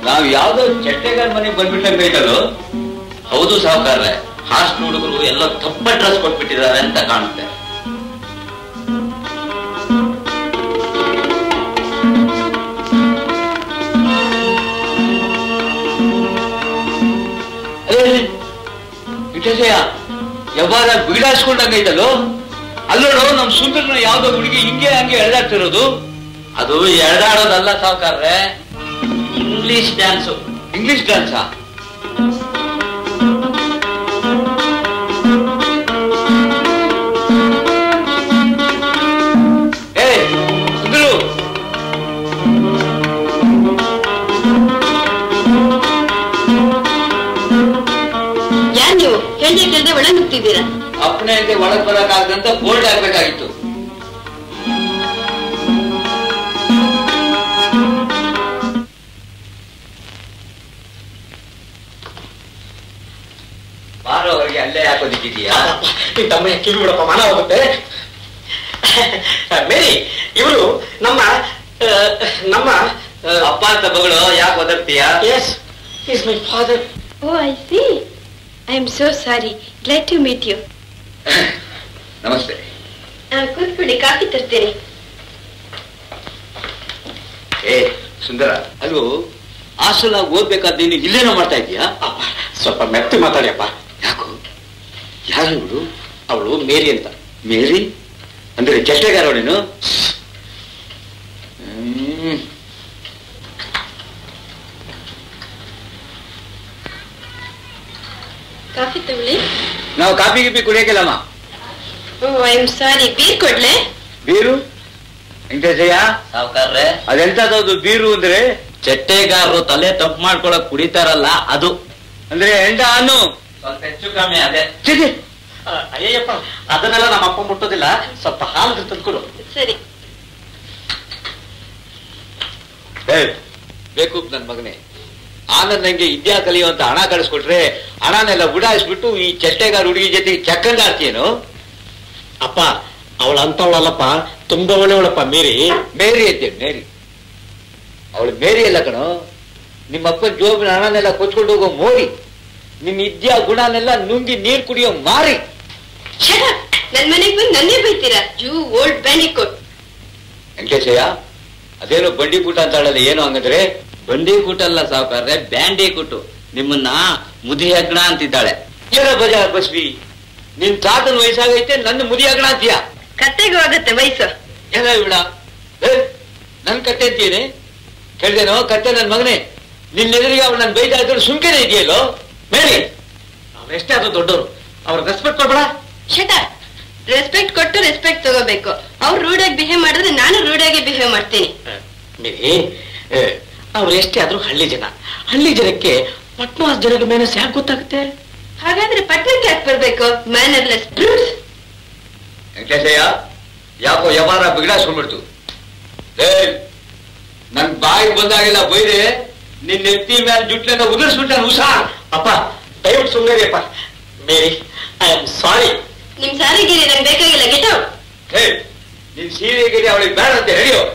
ನಾವ್ ಯಾವ್ದೋ ಚಟ್ಟೆಗಾರ ಮನೆಗೆ ಬಂದ್ಬಿಟ್ಟಂಗೈತಲ್ಲೋ ಹೌದು ಸಾವುಕಾರ್ರೆ ಹಾಸ್ಟೆಲ್ ಹುಡುಗರು ಎಲ್ಲ ತಪ್ಪ ಡ್ರೆಸ್ ಕೊಟ್ಬಿಟ್ಟಿದ್ದಾರೆ ಅಂತ ಕಾಣುತ್ತೆ ವಿಠಸಯ್ಯ ಯಾವಾಗ ಬೀಡಾಡ್ಸ್ಕೊಂಡಂಗೈತಲ್ಲೋ ಅಲ್ಲೋಡು ನಮ್ ಸುಂದರನ ಯಾವ್ದೋ ಹುಡುಗಿ ಹಿಂಗೆ ಹಂಗೆ ಎಳ್ದಾಡ್ತಿರೋದು ಅದು ಎಳ್ದಾಡೋದಲ್ಲ ಸಾವುಕಾರ್ರೆ ಇಂಗ್ಲಿಷ್ ಡ್ಯಾನ್ಸು ಇಂಗ್ಲಿಷ್ ಡ್ಯಾನ್ಸಾ ಏ ಸುಂದರು ಯಾರ್ ನೀವು ಹೇಳ್ದೆ ಕೇಳ್ದೆ ಒಳ ನುಗ್ತಿದ್ದೀರಾ ಅಪ್ಪಣೆ ಅಂತ ಒಳಗ್ ಬರಕ್ಕಾಗದಂತ ಬೋರ್ಡ್ ಆಗ್ಬೇಕಾಗಿತ್ತು ಬಾರೋ ಅವ್ರಿಗೆ ಅಲ್ಲೇ ಹಾಕೋದಿದ್ದೀಯಾ ಈ ತಮ್ಮ ಕಿವಿ ಬಿಡಪ್ಪ ಮಾನ ಹೋಗುತ್ತೆ ಮೇರಿ ಇವರು ನಮ್ಮ ಆ, ನಮ್ಮ ಅಪ್ಪ ಅಂತ ಮಗಳು ಯಾಕೆ ಒದರ್ತೀಯಾ yes is my father oh I see I am so sorry glad to meet you ನಮಸ್ತೆ ಕೂತ್ಕೊಳ್ಳಿ ಕಾಫಿ ತರ್ತೇನೆ ಏ ಸುಂದರ ಅಲ್ವೋ ಹಾಸ್ಟೆಲ್ ಓದ್ಬೇಕಾದ ನೀನು ಇಲ್ಲೇನೋ ಮಾಡ್ತಾ ಇದೀಯಾ ಅಪ್ಪ ಸ್ವಲ್ಪ ಮೆತ್ತಿ ಮಾತಾಡಿ ಅಪ್ಪ ಯಾಕೋ ಯಾರು ಇವಳು ಅವಳು ಮೇರಿ ಅಂತ ಮೇರಿ ಅಂದ್ರೆ ಚಟ್ಟೆಗಾರ ನೀನು ಹ್ಮ್. ಕಾಫಿ ತಗೊಳ್ಳಿ ನಾವು ಕಾಫಿ ಗಿಪಿ ಕುಡಿಯಕ್ಕಿಲ್ಲಮ್ಮ oh I am sorry beer ಕೊಡ್ಲೆ ಬೀರು ವೆಂಕಟೇಶಯ್ಯ ಸಾವುಕಾರ್ರೆ ಅದೆಂತದದು ಬೀರು ಅಂದ್ರೆ ಚಟ್ಟೆಗಾರರು ತಲೆ ತಪ್ಪು ಮಾಡ್ಕೊಳಕ್ ಕುಡಿತಾರಲ್ಲ ಅದು ಅಂದ್ರೆ ಎಂಡ ಅನ್ನು ಸ್ವಲ್ಪ ಹೆಚ್ಚು ಕಮ್ಮಿ ಅದೇ ಚಿಚಿ ಆ, ಅಯ್ಯಯ್ಯಪ್ಪ ಅದನ್ನೆಲ್ಲ ನಮ್ಮ ಅಪ್ಪ ಮುಟ್ಟೋದಿಲ್ಲ ಸ್ವಲ್ಪ ಹಾಲು ತಂದ್ಕೊಡು ಸರಿ ಏ, ಬೇಕು ನನ್ ಮಗನೇ ಆನಂದ್ ನಂಗೆ ವಿದ್ಯಾ ಕಲಿಯುವಂತ ಹಣ ಕಳಿಸ್ಕೊಟ್ರೆ ಹಣನೆಲ್ಲ ಉಡಾಯಿಸ್ಬಿಟ್ಟು ಈ ಚಟ್ಟೆಗಾರ ಹುಡುಗಿ ಜೊತೆ ಚಕ್ಕಂದಾಡ್ತೀಯೇನು ಅಪ್ಪ ಅವಳ ಅಂತವಳಲ್ಲಪ್ಪ ತುಂಬಾ ಒಳ್ಳೆಯವಳಪ್ಪ ಮೇರಿ ಮೇರಿ ಅಂತೆ ಮೇರಿ ಅವಳು ಮೇರಿ ಅಲ್ಲ ಕಣೋ ನಿಮ್ಮ ಅಪ್ಪನ ಜೋಬಿನ ಹಣನೆಲ್ಲ ಕೊಚ್ಕೊಂಡು ಹೋಗೋ ಮೋರಿ ನಿನ್ನ ವಿದ್ಯಾ ಗುಣನೆಲ್ಲ ನುಂಗಿ ನೀರ್ ಕುಡಿಯೋ ಮಾರಿ Shut up! ನನ್ ಮನೆಗ್ ಬಂದು ನನ್ನೇ ಬೈತೀರಾ ಯು ಓಲ್ಡ್ ಬ್ಯಾಂಡಿಕೋಟ್ ವೆಂಕಟೇಶಯ್ಯ ಅದೇನೋ ಬಂಡಿ ಕೂಟ ಅಂತಾಳಲ್ಲ ಏನು ಹಂಗಂದ್ರೆ ಬಂಡಿ ಕೂಟಲ್ಲ ಸಾವುಕಾರ್ರೆ ಬ್ಯಾಂಡಿ ಕೂಟು ನಿಮ್ಮನ್ನ ಮುದಿ ಹೆಗ್ಣ ಅಂತಿದ್ದಾಳೆ ಏನೋ ಬಜ ಬಸ್ವಿ ನಿನ್ ತಾತನ ವಯಸ್ಸಾಗೈತೆ ನನ್ನ ಮುದಿ ಆಗಣ ಅಂತೀಯ ಕತ್ತೆಗೂ ಆಗತ್ತೆ ವಯಸ್ಸು ಏನೋ ಇವಳ ನನ್ ಕತ್ತೆ ಅಂತೀಯೇನೆ ಕೇಳ್ದೇನೋ ಕತ್ತೆ ನನ್ ಮಗನೇ ನಿನ್ನ ಎದುರಿಗೆ ಅವಳು ನನ್ ಬೈತಾ ಇದ್ರು ಸುಮ್ಕೆನೆ ಇದೆಯಲ್ಲೋ ಮೇರಿ ಅವರೆಷ್ಟೇ ಅದು ದೊಡ್ಡವರು ಅವ್ರ ರೆಸ್ಪೆಕ್ಟ್ ಕೊಡ್ಬೇಡ ಶಟ ರೆಸ್ಪೆಕ್ಟ್ ಕೊಟ್ಟು ರೆಸ್ಪೆಕ್ಟ್ ತಗೋಬೇಕು ಅವ್ರು ರೂಢಾಗಿ ಬಿಹೇವ್ ಮಾಡಿದ್ರೆ ನಾನು ರೂಢಾಗಿ ಬಿಹೇವ್ ಮಾಡ್ತೀನಿ ಮೇರಿ ಅವ್ರು ಎಷ್ಟೇ ಆದ್ರೂ ಹಳ್ಳಿ ಜನ ಹಳ್ಳಿ ಜನಕ್ಕೆ ಪಟ್ನ ಜನರ ಮೇಲೆ ಯಾಕೆ ಗೊತ್ತಾಗುತ್ತೆ ಹಾಗಾದ್ರೆ ಪಟ್ಟಣಕ್ಕೆ ಯಾಕೆ ಬರ್ಬೇಕು ಮ್ಯಾನರ್ಲೆಸ್ ವೆಂಕಟೇಶಯ್ಯ ಯಾಕೋ ಯವಾರ ಬಿಗಡಾಸ್ಕೊಂಡ್ಬಿಡ್ತು ಏ ನನ್ ಬಾಯಿಗೆ ಬಂದಾಗೆಲ್ಲ ಬೈದೆ ನಿನ್ನ ನೆತ್ತಿ ಮೇಲೆ ಜುಟ್ಲೆಲ್ಲ ಉದುರಿಸ್ಬಿಟ್ಟ ಉಸಾ ಅಪ್ಪ ದಯವಿಟ್ಟು ಸುಮ್ಮನೆ ಅಪ್ಪ ಮೇರಿ ಐ ಆಮ್ ಸಾರಿ ನಿಮ್ ಸಾರಿಗಿರಿ ನಂಗೆ ಬೇಕಾಗಿಲ್ಲ ಗೆಟ್ ಔಟ್ ಹೇ ನಿನ್ ಸೀರೆಗಿರಿ ಅವಳಿಗೆ ಬೇಡ ಅಂತ ಹೇಳಿಯೋ